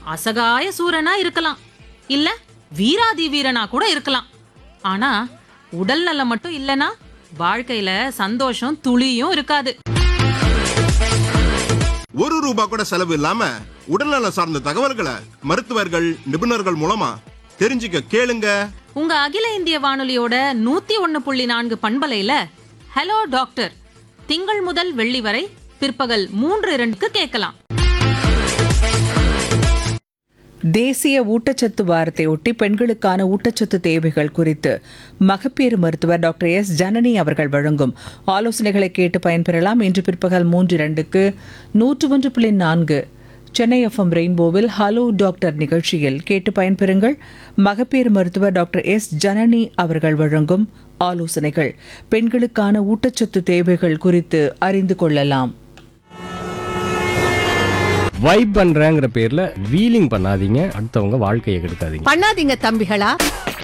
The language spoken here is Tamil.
அசகாய சூரனா இருக்கலாம் இல்ல வீராதி வீரனா கூட இருக்கலாம் ஆனா உடல் நலம் மட்டும் இல்லனா வாழ்க்கையில சந்தோஷம் துளியும் இருக்காது ஒரு ரூபா கூட செலவு இல்லாம உடல்நலம் சார்ந்த தகவல்களை மருத்துவர்கள் நிபுணர்கள் மூலமா தெரிஞ்சுக்க கேளுங்க உங்க அகில இந்திய வானொலியோட நூத்தி ஒன்னு புள்ளி நான்கு பண்பலையில ஹலோ டாக்டர் திங்கள் முதல் வெள்ளி வரை பிற்பகல் மூன்று இரண்டுக்கு கேட்கலாம் தேசிய ஊட்டச்சத்து வாரத்தை ஒட்டி பெண்களுக்கான ஊட்டச்சத்து தேவைகள் குறித்து மகப்பேறு மருத்துவர் டாக்டர் எஸ் ஜனனி அவர்கள் வழங்கும் ஆலோசனைகளை கேட்டு பயன்பெறலாம் இன்று பிற்பகல் மூன்று இரண்டுக்கு நூற்று ஒன்று புள்ளி நான்கு சென்னை எஃப்எம் ரெயின்போவில் ஹலோ டாக்டர் நிகழ்ச்சியில் கேட்டு பயன்பெறுங்கள் மகப்பேறு மருத்துவர் டாக்டர் எஸ் ஜனனி அவர்கள் வழங்கும் ஆலோசனைகள் பெண்களுக்கான ஊட்டச்சத்து தேவைகள் குறித்து அறிந்து கொள்ளலாம் வைப் பண்றேங்கிற பேர்ல வீலிங் பண்ணாதீங்க அடுத்தவங்க வாழ்க்கையை கெடுக்காதீங்க பண்ணாதீங்க தம்பிகளா